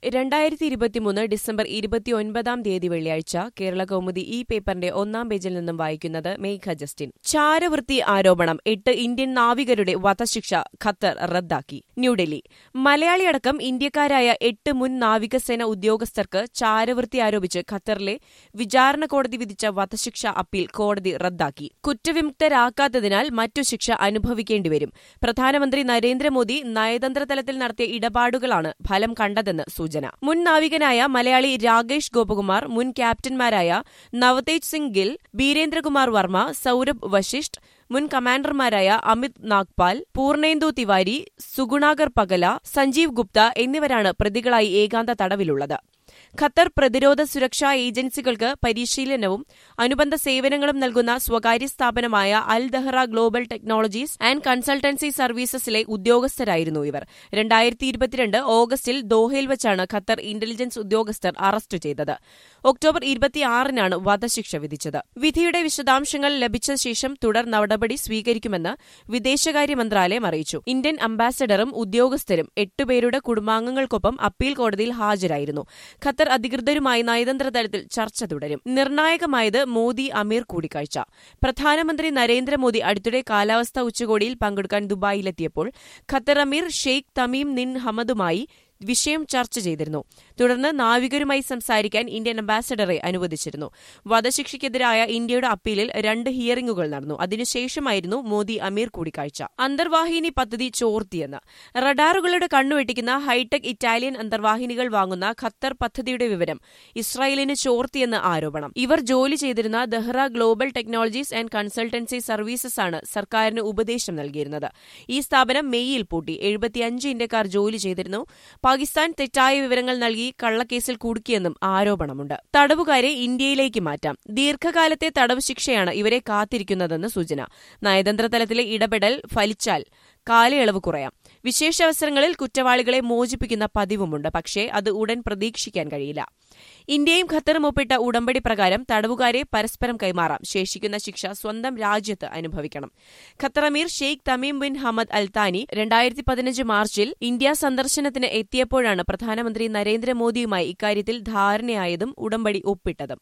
രണ്ടായിരത്തി ഇരുപത്തിമൂന്ന് ഡിസംബർ ഇരുപത്തിയൊൻപതാം തീയതി വെള്ളിയാഴ്ച കേരള കൗമുദി ഈ പേപ്പറിന്റെ ഒന്നാം പേജിൽ നിന്നും വായിക്കുന്നത് മേഘ ജസ്റ്റിൻ ചാരവൃത്തി ആരോപണം എട്ട് ഇന്ത്യൻ നാവികരുടെ വധശിക്ഷ ഖത്തർ റദ്ദാക്കി ന്യൂഡൽഹി മലയാളിയടക്കം ഇന്ത്യക്കാരായ എട്ട് മുൻ നാവികസേന ഉദ്യോഗസ്ഥർക്ക് ചാരവൃത്തി ആരോപിച്ച് ഖത്തറിലെ വിചാരണ കോടതി വിധിച്ച വധശിക്ഷ അപ്പീൽ കോടതി റദ്ദാക്കി കുറ്റവിമുക്തരാക്കാത്തതിനാൽ മറ്റു ശിക്ഷ അനുഭവിക്കേണ്ടിവരും പ്രധാനമന്ത്രി നരേന്ദ്രമോദി നയതന്ത്ര തലത്തിൽ നടത്തിയ ഇടപാടുകളാണ് ഫലം കണ്ടതെന്ന് സൂചന മുൻ നാവികനായ മലയാളി രാകേഷ് ഗോപകുമാർ മുൻ ക്യാപ്റ്റന്മാരായ നവതേജ് സിംഗ് ഗിൽ ബീരേന്ദ്രകുമാർ വർമ്മ സൌരഭ് വശിഷ്ഠ് മുൻ കമാൻഡർമാരായ അമിത് നാഗ്പാൽ പൂർണേന്ദു തിവാരി സുഗുണാകർ പകല സഞ്ജീവ് ഗുപ്ത എന്നിവരാണ് പ്രതികളായി ഏകാന്ത തടവിലുള്ളത് ഖത്തർ പ്രതിരോധ സുരക്ഷാ ഏജൻസികൾക്ക് പരിശീലനവും അനുബന്ധ സേവനങ്ങളും നൽകുന്ന സ്വകാര്യ സ്ഥാപനമായ Al Dahra global technologies and consultancy സർവീസസിലെ ഉദ്യോഗസ്ഥരായിരുന്നു ഇവർ രണ്ടായിരത്തി ഇരുപത്തിരണ്ട് ഓഗസ്റ്റിൽ ദോഹയിൽ വെച്ചാണ് ഖത്തർ ഇന്റലിജൻസ് ഉദ്യോഗസ്ഥർ അറസ്റ്റ് ചെയ്തത് ഒക്ടോബർ ഇരുപത്തിയാറിനാണ് വധശിക്ഷ വിധിച്ചത് വിധിയുടെ വിശദാംശങ്ങൾ ലഭിച്ച ശേഷം തുടർ നടപടി സ്വീകരിക്കുമെന്ന് വിദേശകാര്യ മന്ത്രാലയം അറിയിച്ചു ഇന്ത്യൻ അംബാസഡറും ഉദ്യോഗസ്ഥരും എട്ടുപേരുടെ കുടുംബാംഗങ്ങൾക്കൊപ്പം അപ്പീൽ കോടതിയിൽ ഹാജരായിരുന്നു ഖത്തർ അധികൃതരുമായി നയതന്ത്ര തലത്തിൽ ചർച്ച തുടരും നിർണായകമായത് മോദി അമീർ കൂടിക്കാഴ്ച പ്രധാനമന്ത്രി നരേന്ദ്രമോദി അടുത്തിടെ കാലാവസ്ഥാ ഉച്ചകോടിയിൽ പങ്കെടുക്കാൻ ദുബായിലെത്തിയപ്പോൾ ഖത്തർ അമീർ ഷെയ്ഖ് തമീം നിൻ ഹമദുമായി വിഷയം ചർച്ച ചെയ്തിരുന്നു തുടർന്ന് നാവികരുമായി സംസാരിക്കാൻ ഇന്ത്യൻ അംബാസഡറെ അനുവദിച്ചിരുന്നു വധശിക്ഷയ്ക്കെതിരായ ഇന്ത്യയുടെ അപ്പീലിൽ രണ്ട് ഹിയറിംഗുകൾ നടന്നു അതിനുശേഷമായിരുന്നു മോദി അമീർ കൂടിക്കാഴ്ച അന്തർവാഹിനി പദ്ധതി ചോർത്തിയെന്ന് റഡാറുകളുടെ കണ്ണുവെട്ടിക്കുന്ന ഹൈടെക് ഇറ്റാലിയൻ അന്തർവാഹിനികൾ വാങ്ങുന്ന ഖത്തർ പദ്ധതിയുടെ വിവരം ഇസ്രായേലിന് ചോർത്തിയെന്ന് ആരോപണം ഇവർ ജോലി ചെയ്തിരുന്ന Dahra global technologies and consultancy services ആണ് സർക്കാരിന് ഉപദേശം നൽകിയിരുന്നത് ഈ സ്ഥാപനം മെയ്യിൽ പൂട്ടി എഴുപത്തിയഞ്ച് ഇന്ത്യക്കാർ ജോലി ചെയ്തിരുന്നു പാകിസ്ഥാൻ തെറ്റായ വിവരങ്ങൾ നൽകി കള്ളക്കേസിൽ കുടുക്കിയെന്നും ആരോപണമുണ്ട് തടവുകാരെ ഇന്ത്യയിലേക്ക് മാറ്റാം ദീർഘകാലത്തെ തടവ് ശിക്ഷയാണ് ഇവരെ കാത്തിരിക്കുന്നതെന്ന് സൂചന നയതന്ത്ര തലത്തിലെ ഇടപെടൽ ഫലിച്ചാൽ കാലയളവ് കുറയാം വിശേഷാവസരങ്ങളിൽ കുറ്റവാളികളെ മോചിപ്പിക്കുന്ന പതിവുമുണ്ട് പക്ഷേ അത് ഉടൻ പ്രതീക്ഷിക്കാൻ കഴിയില്ല ഇന്ത്യയും ഖത്തറും ഒപ്പിട്ട ഉടമ്പടി പ്രകാരം തടവുകാരെ പരസ്പരം കൈമാറാം ശേഷിക്കുന്ന ശിക്ഷ സ്വന്തം രാജ്യത്ത് അനുഭവിക്കണം ഖത്തർ അമീർ ഷെയ്ഖ് തമീം ബിൻ ഹമദ് അൽത്താനി രണ്ടായിരത്തി പതിനഞ്ച് മാർച്ചിൽ ഇന്ത്യ സന്ദർശനത്തിന് എത്തിയപ്പോഴാണ് പ്രധാനമന്ത്രി നരേന്ദ്രമോദിയുമായി ഇക്കാര്യത്തിൽ ധാരണയായതും ഉടമ്പടി ഒപ്പിട്ടതും